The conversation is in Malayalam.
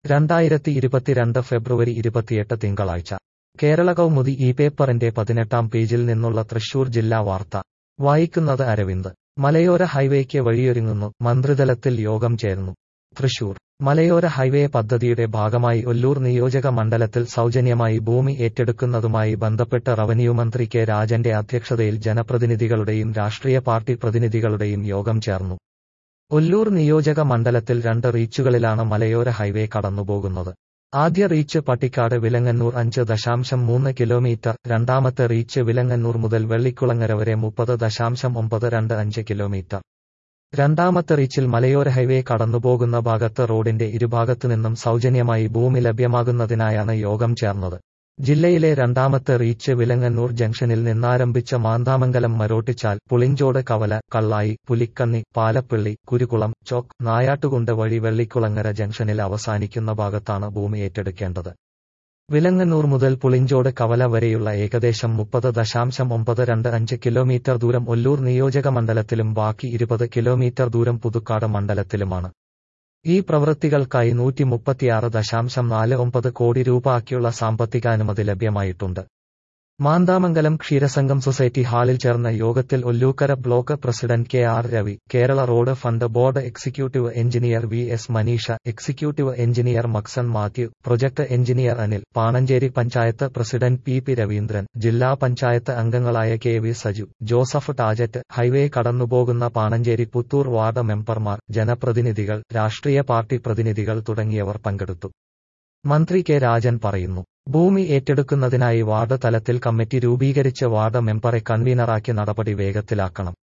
രണ്ടായിരത്തി ഇരുപത്തിരണ്ട് ഫെബ്രുവരി ഇരുപത്തിയെട്ട് തിങ്കളാഴ്ച കേരള കൗമുദി ഈ പേപ്പറിന്റെ പതിനെട്ടാം പേജിൽ നിന്നുള്ള തൃശൂർ ജില്ലാ വാർത്ത വായിക്കുന്നത് അരവിന്ദ് മലയോര ഹൈവേക്ക് വഴിയൊരുങ്ങുന്നു മന്ത്രിതലത്തിൽ യോഗം ചേർന്നു തൃശൂർ മലയോര ഹൈവേ പദ്ധതിയുടെ ഭാഗമായി ഒല്ലൂർ നിയോജക മണ്ഡലത്തിൽ സൗജന്യമായി ഭൂമി ഏറ്റെടുക്കുന്നതുമായി ബന്ധപ്പെട്ട് റവന്യൂ മന്ത്രി കെ രാജന്റെ അധ്യക്ഷതയിൽ ജനപ്രതിനിധികളുടെയും രാഷ്ട്രീയ പാർട്ടി പ്രതിനിധികളുടെയും യോഗം ചേർന്നു ഒല്ലൂർ നിയോജക മണ്ഡലത്തിൽ രണ്ട് റീച്ചുകളിലാണ് മലയോര ഹൈവേ കടന്നുപോകുന്നത് ആദ്യ റീച്ച് പട്ടിക്കാട് വിലങ്ങന്നൂർ അഞ്ച് ദശാംശം മൂന്ന് കിലോമീറ്റർ രണ്ടാമത്തെ റീച്ച് വിലങ്ങന്നൂർ മുതൽ വെള്ളിക്കുളങ്ങര വരെ മുപ്പത് ദശാംശം ഒമ്പത് രണ്ട് അഞ്ച് കിലോമീറ്റർ രണ്ടാമത്തെ റീച്ചിൽ മലയോര ഹൈവേ കടന്നുപോകുന്ന ഭാഗത്ത് റോഡിന്റെ ഇരുഭാഗത്തുനിന്നും സൗജന്യമായി ഭൂമി ലഭ്യമാകുന്നതിനായാണ് യോഗം ചേർന്നത് ജില്ലയിലെ രണ്ടാമത്തെ റീച്ച് വിലങ്ങന്നൂർ ജംഗ്ഷനിൽ നിന്നാരംഭിച്ച മാന്താമംഗലം മരോട്ടിച്ചാൽ പുളിഞ്ചോട് കവല കള്ളായി പുലിക്കണ്ണി പാലപ്പിള്ളി കുരുകുളം ചോക്ക് നായാട്ടുകുണ്ട് വഴി വെള്ളിക്കുളങ്ങര ജംഗ്ഷനിൽ അവസാനിക്കുന്ന ഭാഗത്താണ് ഭൂമി ഏറ്റെടുക്കേണ്ടത് വിലങ്ങന്നൂർ മുതൽ പുളിഞ്ചോട് കവല വരെയുള്ള ഏകദേശം മുപ്പത് ദശാംശം ഒമ്പത് രണ്ട് അഞ്ച് കിലോമീറ്റർ ദൂരം ഒല്ലൂർ നിയോജക മണ്ഡലത്തിലും ബാക്കി ഇരുപത് കിലോമീറ്റർ ദൂരം പുതുക്കാട് മണ്ഡലത്തിലുമാണ് ഈ പ്രവൃത്തികൾക്കായി നൂറ്റി മുപ്പത്തിയാറ് ദശാംശം നാല് ഒമ്പത് കോടി രൂപയ്ക്കുള്ള സാമ്പത്തികാനുമതി ലഭ്യമായിട്ടുണ്ട് മാന്താമംഗലം ക്ഷീരസംഘം സൊസൈറ്റി ഹാളിൽ ചേർന്ന യോഗത്തിൽ Ollukkara block president K R Ravi Kerala road fund board executive engineer V S Maneesha executive engineer Maxon Mathew project engineer Anil Panancherry panchayat president P P Raveendran ജില്ലാ പഞ്ചായത്ത് അംഗങ്ങളായ കെ വി സജു ജോസഫ് ടാജറ്റ് ഹൈവേ കടന്നുപോകുന്ന പാണഞ്ചേരി പുത്തൂർ വാർഡ് മെമ്പർമാർ ജനപ്രതിനിധികൾ രാഷ്ട്രീയ പാർട്ടി പ്രതിനിധികൾ തുടങ്ങിയവർ പങ്കെടുത്തു മന്ത്രി കെ രാജൻ പറയുന്നു ഭൂമി ഏറ്റെടുക്കുന്നതിനായി വാർഡ് തലത്തിൽ കമ്മിറ്റി രൂപീകരിച്ച് വാർഡ് മെമ്പറെ കൺവീനറാക്കി നടപടി വേഗത്തിലാക്കണം